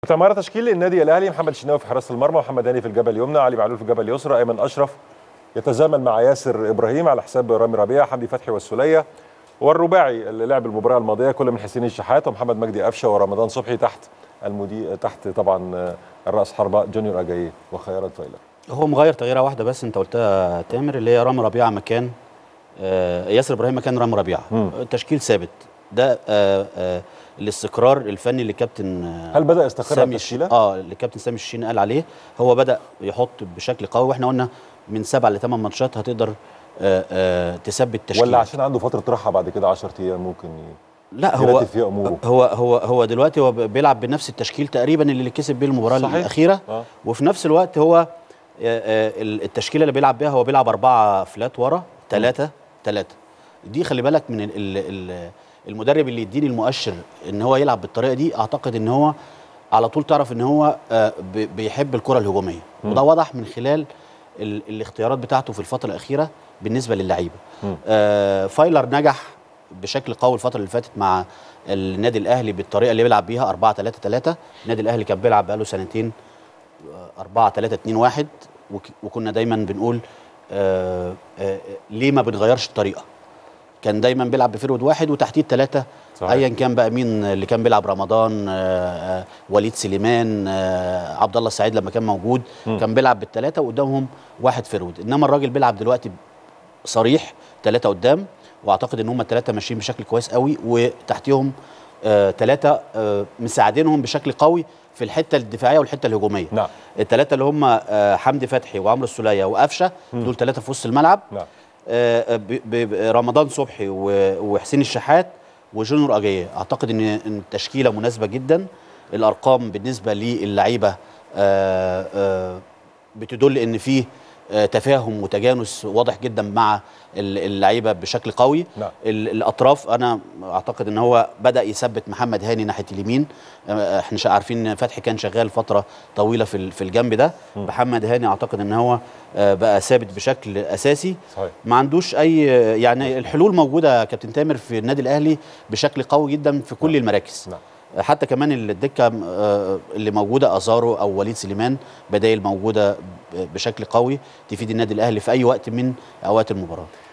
كابتن عماره تشكيل النادي الاهلي محمد الشناوي في حراسه المرمى محمد هاني في الجبهه اليمنى علي معلول في الجبهه اليسرى ايمن اشرف يتزامن مع ياسر ابراهيم على حساب رامي ربيعه حمدي فتحي والسوليه والرباعي اللي لعب المباراه الماضيه كل من حسين الشحات ومحمد مجدي قفشه ورمضان صبحي تحت المدير تحت طبعا الراس حربه جونيور اجاييه وخيرت فايلر هو مغير تغييره واحده بس انت قلتها يا تامر اللي هي رامي ربيعه مكان آه ياسر ابراهيم مكان رامي ربيعه التشكيل ثابت ده آه آه الاستقرار الفني اللي كابتن آه هل بدا يستقر سامي التشكيله؟ اه اللي كابتن سامي الشين قال عليه هو بدا يحط بشكل قوي واحنا قلنا من سبع لثمان ماتشات هتقدر آه آه تثبت تشكيل ولا عشان عنده فتره راحه بعد كده 10 ايام ممكن ي... لا هو يرتب فيها أموره. هو هو هو دلوقتي هو بيلعب بنفس التشكيل تقريبا اللي كسب بيه المباراه صحيح. الاخيره آه. وفي نفس الوقت هو آه، آه، التشكيله اللي بيلعب بيها هو بيلعب اربعه فلات ورا ثلاثه ثلاثه دي خلي بالك من ال ال المدرب اللي يديني المؤشر ان هو يلعب بالطريقه دي اعتقد ان هو على طول تعرف ان هو آه، بي- بيحب الكره الهجوميه وده واضح من خلال ال الاختيارات بتاعته في الفتره الاخيره بالنسبه للعيبه آه فايلر نجح بشكل قوي الفتره اللي فاتت مع النادي الاهلي بالطريقه اللي بيلعب بيها 4 3 3 النادي الاهلي كان بيلعب بقاله سنتين 4 3 2 1 وك- وكنا دايما بنقول آه آه ليه ما بنغيرش الطريقه كان دايما بيلعب بفرود واحد وتحتيه الثلاثه صحيح. ايا كان بقى مين اللي كان بيلعب رمضان آه آه وليد سليمان آه عبد الله السعيد لما كان موجود كان بيلعب بالثلاثه وقدامهم واحد فرود انما الراجل بيلعب دلوقتي صريح ثلاثه قدام واعتقد ان هم الثلاثه ماشيين بشكل كويس قوي وتحتيهم ثلاثه آه مساعدينهم بشكل قوي في الحته الدفاعيه والحته الهجوميه نعم. الثلاثه اللي هم آه حمدي فتحي وعمرو السوليه وقفشه دول ثلاثه في وسط الملعب نعم آه، ب- ب- ب- رمضان صبحي و- وحسين الشحات وجونيور اجايه اعتقد ان إن التشكيله مناسبه جدا الارقام بالنسبه للعيبه آه، آه، بتدل ان فيه آه، تفاهم وتجانس واضح جدا مع ال- اللعيبه بشكل قوي نعم. ال- الاطراف انا اعتقد ان هو بدا يثبت محمد هاني ناحيه اليمين آه، احنا شا- عارفين ان فتحي كان شغال فتره طويله في ال- في الجنب ده محمد هاني اعتقد ان هو آه، بقى ثابت بشكل اساسي صحيح. ما عندوش اي يعني الحلول موجوده يا كابتن تامر في النادي الاهلي بشكل قوي جدا في كل المراكز نعم. حتى كمان الدكه آه، اللي موجوده ازارو او وليد سليمان بدايل موجوده ب- بشكل قوي تفيد النادي الاهلي في اي وقت من اوقات المباراه